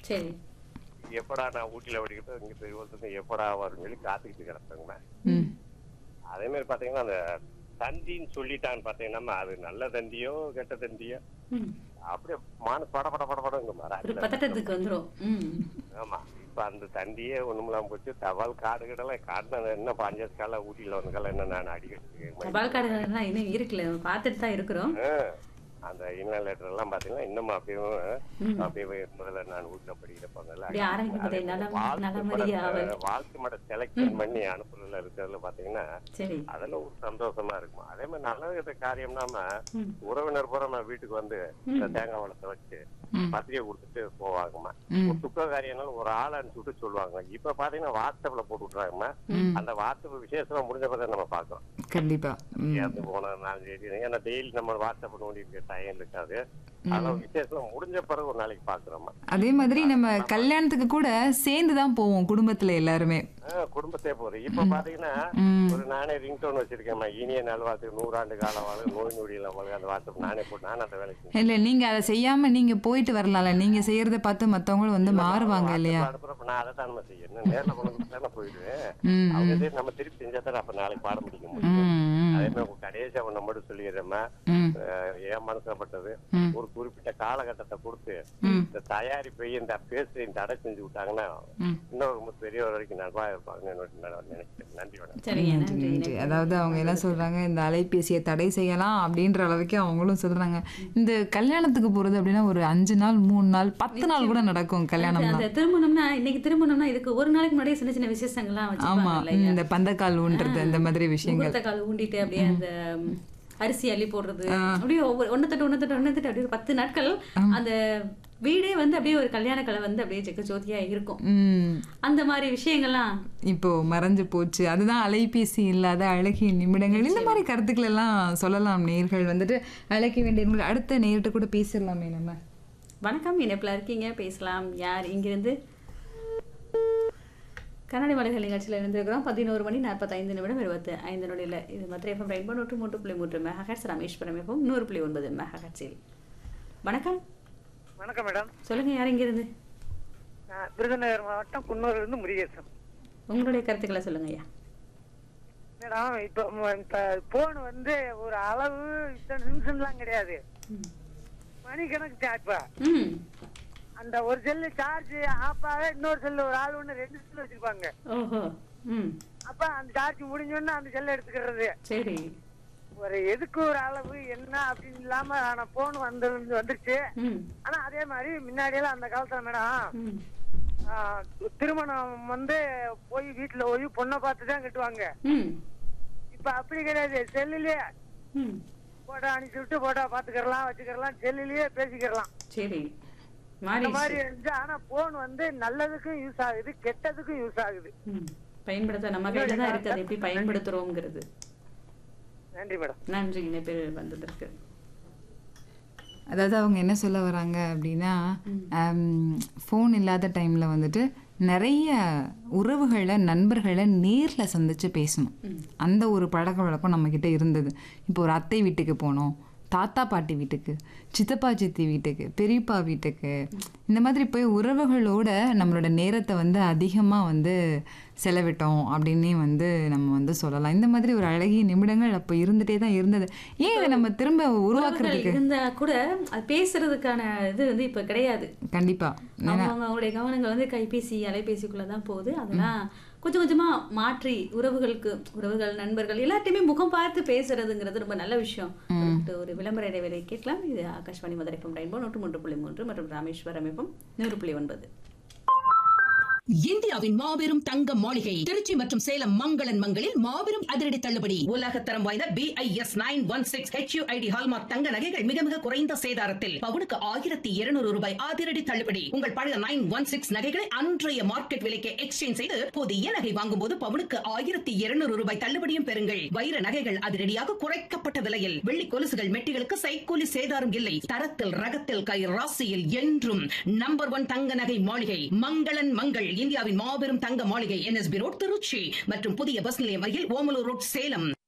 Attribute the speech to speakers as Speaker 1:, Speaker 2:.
Speaker 1: சரி
Speaker 2: எப்படா நான் ஊட்டியில படிக்கிட்டு இங்க பெரியவர்த்து எப்படா வரும்னு சொல்லி காத்துக்கிட்டு கிடப்பாங்க
Speaker 3: ம்
Speaker 2: அதே மாதிரி பாத்தீங்கன்னா அந்த தந்தின்னு சொல்லிட்டான்னு பாத்தீங்கன்னா அது நல்ல தந்தியோ கெட்ட தந்தியோ
Speaker 1: ம்.
Speaker 2: அப்படியே மான பட பட பட படங்க
Speaker 1: ஒரு
Speaker 2: மாறாது
Speaker 1: பதட்டத்துக்கு வந்துரும் ம்
Speaker 2: ஆமா இப்ப அந்த தண்டியே ஒண்ணுமில்லாம போச்சு தபால் காடு கிடலாம் காட்டின என்ன பாஞ்சாஸ் கால ஊட்டியில வந்து கால என்ன நான் அடிக்கிறதுக்கு
Speaker 1: தபால் கார்டுகள்லாம் இன்னும் இருக்குல்ல நம்ம பார்த்துட்டு தான் இருக்கிறோம்
Speaker 2: ஆ, அந்த இன்னல் லெட்டர் எல்லாம் பாத்தீங்கன்னா இன்னும் அப்படியும் அப்படியே முதல்ல நான் வீட்டுல படிக்கிறப்பாங்கல்ல
Speaker 1: அப்படியே ஆரம்பிக்கும் போதே நலம்
Speaker 2: வாழ்த்து
Speaker 1: நலமறிய அவள்
Speaker 2: மடத்தை- வாழ்த்து மட செலக்ஷன் பண்ணி அனுப்புறதுல இருக்கிறதுல பாத்தீங்கன்னா
Speaker 1: சரி
Speaker 2: அதெல்லாம் ஒரு சந்தோஷமா இருக்கும் அதே மாதிரி நல்ல வித காரியம்னாம
Speaker 1: ம்.
Speaker 2: உறவினர் பூரா நம்ம வீட்டுக்கு வந்து இந்த தேங்காய் வளத்தை வச்சு பத்திரிகை கொடுத்துட்டு போவாங்கம்மா
Speaker 3: ம்.
Speaker 2: ஒரு துக்க காரியம்னாலும் ஒரு ஆள் அனுப்பிச்சுட்டு சொல்லுவாங்க இப்ப பாத்தீங்கன்னா வாட்ஸ்அப்ல போட்டு விட்டுறாங்கம்மா அந்த வாட்ஸ்அப் விசேஷமா முடிஞ்ச பிறகு நம்ம பாக்குறோம்
Speaker 3: கண்டிப்பா ம்
Speaker 2: இறந்து போனதுனாலும் சரி ஏன்னா டெய்லி நம்ம வாட்ஸ்அப் நோண்டி இருக்க டைம் இருக்காது அதெல்லாம் விசேஷம் முடிஞ்ச பிறகு ஒரு நாளைக்கு பாக்குறோம்மா
Speaker 3: அதே மாதிரி நம்ம கல்யாணத்துக்கு கூட சேர்ந்து தான் போவோம் குடும்பத்துல எல்லாருமே
Speaker 2: ஆஹ் குடும்பத்தே போகுது இப்ப பாத்தீங்கன்னா
Speaker 3: ம்.
Speaker 2: ஒரு நானே ரிங்டோன் வச்சிருக்கேன்மா இனிய நல்வாழ்த்து நூறாண்டு கால வாழ நோய் நொடியில வாழ அந்த வாட்ஸ்அப் நானே போட்டு நானும் அந்த வேலைக்கு செஞ்சேன்.
Speaker 3: இல்ல நீங்க அதை செய்யாம நீங்க போயிட்டு வரலாம்ல நீங்க செய்யறத பார்த்து மத்தவங்களும் வந்து மாறுவாங்க இல்லையா
Speaker 2: WhatsApp அனுப்புறப்ப நான் அதை தான் செய்யணும் நேர்ல கொண்டு வந்து தானே போயிடுவேன்
Speaker 3: ம்
Speaker 2: அவங்க இதே நம்ம திருப்பி செஞ்சா தானே அப்ப நாளைக்கு பாடம் முடிக்க முடியும்
Speaker 3: ம்
Speaker 2: அதே மாதிரி உங்க கடைசியா ஒண்ணு மட்டும் சொல்லிடுறேம்மா
Speaker 3: ம்
Speaker 2: அஹ் என் மனசுப்பட்டது
Speaker 3: ம்.
Speaker 2: ஒரு குறிப்பிட்ட காலகட்டத்தை கொடுத்து
Speaker 3: ம்.
Speaker 2: இந்த தயாரிப்பை இந்த பேசுறையும் தடை செஞ்சு விட்டாங்கன்னா
Speaker 3: ம்.
Speaker 2: இன்னும் ரொம்ப பெரிய வரைக்கும் நல்லா இருப்பாங்கன்னு என்னோட நான் நினைக்கிறேன் நன்றி மேடம்
Speaker 1: சரிங்க
Speaker 3: நன்றி,
Speaker 1: நன்றி
Speaker 3: நன்றி. அதாவது அவங்க என்ன சொல்றாங்க இந்த அலைபேசியை தடை செய்யலாம் அப்படின்ற அளவுக்கு அவங்களும் சொல்றாங்க இந்த கல்யாணத்துக்கு போறது அப்படின்னா ஒரு அஞ்சு நாள் மூணு நாள் பத்து நாள் கூட நடக்கும் கல்யாணம்லாம்
Speaker 1: அந்த திருமணம்னா இன்னைக்கு திருமணம்னா இதுக்கு ஒரு நாளைக்கு முன்னாடியே சின்ன சின்ன விசேஷங்கள்லாம்
Speaker 3: ஆமா
Speaker 1: வச்சுப்பாங்க இல்லையா
Speaker 3: இந்த பந்தக்கால் ஊன்றது இந்த மாதிரி விஷயங்கள்
Speaker 1: முகூர்த்த கால் ஊண்டிட்டு அப்படியே அந்த ம், அரிசி அள்ளி போடுறது அப்படியே ஒவ்வொரு ஒன்னு தட்டு ஒன்னு தட்டு ஒன்னு தட்டு அப்படியே ஒரு பத்து நாட்கள் அந்த வீடே வந்து அப்படியே ஒரு கல்யாண கலை வந்து அப்படியே செக்க ஜோதியா இருக்கும்
Speaker 3: ம்
Speaker 1: அந்த மாதிரி விஷயங்கள்லாம்
Speaker 3: இப்போ மறைஞ்சு போச்சு அதுதான் அலைபேசி இல்லாத அழகிய நிமிடங்கள் இந்த மாதிரி கருத்துக்கள் எல்லாம் சொல்லலாம் நேர்கள் வந்துட்டு அழைக்க வேண்டிய நேர்கள். அடுத்த நேர்கிட்ட கூட பேசிடலாமே நம்ம
Speaker 1: வணக்கம் இணைப்பில் இருக்கீங்க பேசலாம் யார் இங்கிருந்து கண்ணாடி மலைகள் நிகழ்ச்சியில் இருந்திருக்கிறோம் பதினோரு மணி நாற்பத்தைந்து நிமிடம் இருபத்தி ஐந்து நொடியில் இது மத்திய எஃப்எம் ரெயின்போ நூற்று மூன்று புள்ளி மூன்று மெகாஹெட்ஸ் ராமேஸ்வரம் எஃப்எம் நூறு புள்ளி ஒன்பது மெகாஹெட்ஸில் வணக்கம்
Speaker 4: வணக்கம் மேடம்
Speaker 1: சொல்லுங்க யார் இங்கிருந்து
Speaker 4: நான் விருதுநகர் மாவட்டம் குன்னூர்ல இருந்து முருகேசன்
Speaker 1: உங்களுடைய கருத்துக்களை சொல்லுங்க ஐயா
Speaker 4: மேடம் இப்போ ம- இப்ப போன் வந்து ஒரு அளவு இத்தனை நிமிஷம்லாம் கிடையாது மணிக்கணக்கு சார்ஜ்
Speaker 1: ம்
Speaker 4: அந்த ஒரு செல்லு சார்ஜ் ஆஃப் ஆக இன்னொரு செல்லு ஒரு ஆள் ஒன்று ரெண்டு செல்லு வச்சிருப்பாங்க
Speaker 1: ஓஹோ ம்
Speaker 4: அப்ப அந்த சார்ஜ் முடிஞ்சோடனே அந்த செல்லை எடுத்துக்கிறது
Speaker 1: சரி
Speaker 4: ஒரு எதுக்கு ஒரு அளவு என்ன அப்படின்னு இல்லாம ஆனா போன் வந்து வந்துருச்சு
Speaker 1: ம்
Speaker 4: ஆனா அதே மாதிரி முன்னாடியெல்லாம் அந்த காலத்துல மேடம்
Speaker 1: ம்
Speaker 4: ஆ, திருமணம் வந்து போய் வீட்டுல போய் பொண்ணை பார்த்து தான் கட்டுவாங்க
Speaker 1: ம்
Speaker 4: இப்ப அப்படி கிடையாது செல்லுலயே
Speaker 1: ம்
Speaker 4: போட்டோ அனுப்பிச்சு விட்டு போட்டோ பாத்துக்கிறலாம் வச்சுக்கிறலாம் செல்லுலயே பேசிக்கிறலாம்
Speaker 1: சரி
Speaker 4: இந்த மாதிரி
Speaker 1: மாறி
Speaker 4: இருந்துச்சு ஆனா போன் வந்து நல்லதுக்கும் யூஸ் ஆகுது கெட்டதுக்கும் யூஸ் ஆகுது
Speaker 1: ம் பயன்படுத்த நம்ம கையில தான் இருக்கு அதை எப்படி பயன்படுத்துறோங்கிறது
Speaker 4: நன்றி மேடம்
Speaker 1: நன்றி இணைப்பில் வந்ததற்கு
Speaker 3: அதாவது அவங்க என்ன சொல்ல வராங்க அப்படின்னா ஃபோன் இல்லாத டைமில் வந்துட்டு நிறைய உறவுகளை நண்பர்களை நேரில் சந்திச்சு பேசணும் அந்த ஒரு பழக்க வழக்கம் நம்மக்கிட்ட இருந்தது இப்போ ஒரு அத்தை வீட்டுக்கு போனோம் தாத்தா பாட்டி வீட்டுக்கு சித்தப்பா சித்தி வீட்டுக்கு பெரியப்பா வீட்டுக்கு இந்த மாதிரி போய் உறவுகளோட நம்மளோட நேரத்தை வந்து அதிகமாக வந்து செலவிட்டோம் அப்படின்னே வந்து நம்ம வந்து சொல்லலாம் இந்த மாதிரி ஒரு அழகிய நிமிடங்கள் அப்போ இருந்துகிட்டே தான் இருந்தது ஏன் இதை நம்ம திரும்ப உருவாக்குறதுக்கு
Speaker 1: இருந்தா கூட அது பேசுறதுக்கான இது வந்து இப்ப கிடையாது
Speaker 3: கண்டிப்பா
Speaker 1: அவங்க அவங்களுடைய கவனங்கள் வந்து கைபேசி அலைபேசிக்குள்ள தான் போகுது அதெல்லாம் கொஞ்சம் கொஞ்சமா மாற்றி உறவுகளுக்கு உறவுகள் நண்பர்கள் எல்லாத்தையுமே முகம் பார்த்து பேசுறதுங்கிறது ரொம்ப நல்ல விஷயம் அடுத்து ஒரு விளம்பர இடைவேளை கேட்கலாம் இது ஆகாஷ்வாணி மதுரை எஃப்எம் ரெயின்போ நூற்று மூன்று புள்ளி மூன்று மற்றும் ராமேஸ்வரம் எஃப்எம் நூறு புள்ளி ஒன்பது
Speaker 5: இந்தியாவின் மாபெரும் தங்க மாளிகை திருச்சி மற்றும் சேலம் மங்களன் மங்களில் மாபெரும் அதிரடி தள்ளுபடி உலகத்தரம் வாய்ந்த B I S nine one six HUID hallmark தங்க நகைகள் மிக மிக குறைந்த சேதாரத்தில் பவுனுக்கு ஆயிரத்தி இருநூறு ரூபாய் அதிரடி தள்ளுபடி உங்கள் பழைய நைன் ஒன் சிக்ஸ் நகைகளை அன்றைய மார்க்கெட் விலைக்கு எக்ஸ்சேஞ்ச் செய்து புதிய நகை வாங்கும் போது பவுனுக்கு ஆயிரத்தி இருநூறு ரூபாய் தள்ளுபடியும் பெறுங்கள் வைர நகைகள் அதிரடியாக குறைக்கப்பட்ட விலையில் வெள்ளி கொலுசுகள் மெட்டிகளுக்கு சைக்கூலி சேதாரம் இல்லை தரத்தில் ரகத்தில் கை ராசியில் என்றும் நம்பர் ஒன் தங்க நகை மாளிகை மங்களன் மங்கள் இந்தியாவின் மாபெரும் தங்க மாளிகை என்எஸ்பி ரோட் திருச்சி மற்றும் புதிய பஸ் நிலையம் அருகில் ஓமலூர் ரோட் சேலம்